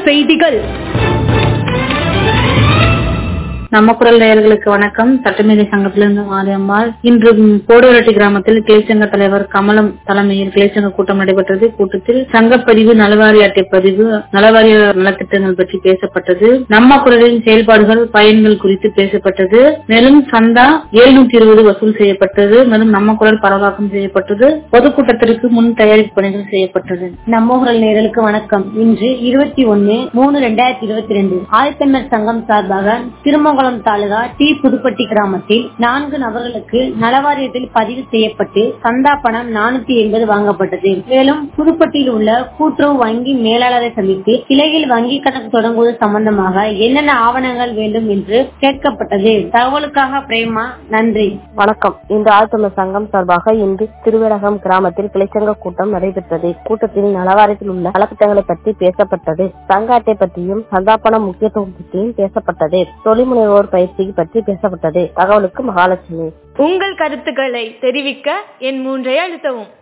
செய்திகள் நம்ம குரல் நேயர்களுக்கு வணக்கம் சட்டமேதை சங்கத்திலிருந்து மாரியம்மாள் இன்று போடுவரட்டி கிராமத்தில் கிளைச்சங்க தலைவர் கமலம் தலைமையில் கிளைச்சங்க கூட்டம் நடைபெற்றது கூட்டத்தில் சங்கப்பதிவு நலவாரிய அட்டை பதிவு நலவாரிய நலத்திட்டங்கள் பற்றி பேசப்பட்டது நம்ம குரலின் செயல்பாடுகள் பயன்கள் குறித்து பேசப்பட்டது மேலும் சந்தா எழுநூத்தி இருபது வசூல் செய்யப்பட்டது மேலும் நம்ம குரல் பரவலாக்கம் செய்யப்பட்டது பொதுக்கூட்டத்திற்கு முன் தயாரிப்பு பணிகள் செய்யப்பட்டது நம்ம குரல் நேயர்களுக்கு வணக்கம் இன்று இருபத்தி ஒன்னு மூணு ரெண்டாயிரத்தி இருபத்தி ரெண்டு ஆழ்த்தமிழர் சங்கம் சார்பாக திருமங்கலம் தாலுகா டி புதுப்பட்டி கிராமத்தில் நான்கு நபர்களுக்கு நலவாரியத்தில் பதிவு செய்யப்பட்டு சந்தா பணம் நானூத்தி எண்பது வாங்கப்பட்டது மேலும் புதுப்பட்டியில் உள்ள கூட்டுறவு வங்கி மேலாளரை சந்தித்து கிளையில் வங்கி கணக்கு தொடங்குவது சம்பந்தமாக என்னென்ன ஆவணங்கள் வேண்டும் என்று கேட்கப்பட்டது தகவலுக்காக பிரேமா நன்றி வணக்கம் இன்று ஆழ்த்தமிழர் சங்கம் சார்பாக இன்று திருவேடகம் கிராமத்தில் கிளைச்சங்க கூட்டம் நடைபெற்றது கூட்டத்தில் நலவாரியத்தில் உள்ள நலத்திட்டங்களை பற்றி பேசப்பட்டது சங்க அட்டை பற்றியும் சந்தாப்பணம் முக்கியத்துவம் பற்றியும் பேசப்பட்டது தொழில்முனைவோர் பயிற்சி பற்றி பேசப்பட்டது தகவலுக்கு மகாலட்சுமி உங்கள் கருத்துக்களை தெரிவிக்க என் மூன்றை அழுத்தவும்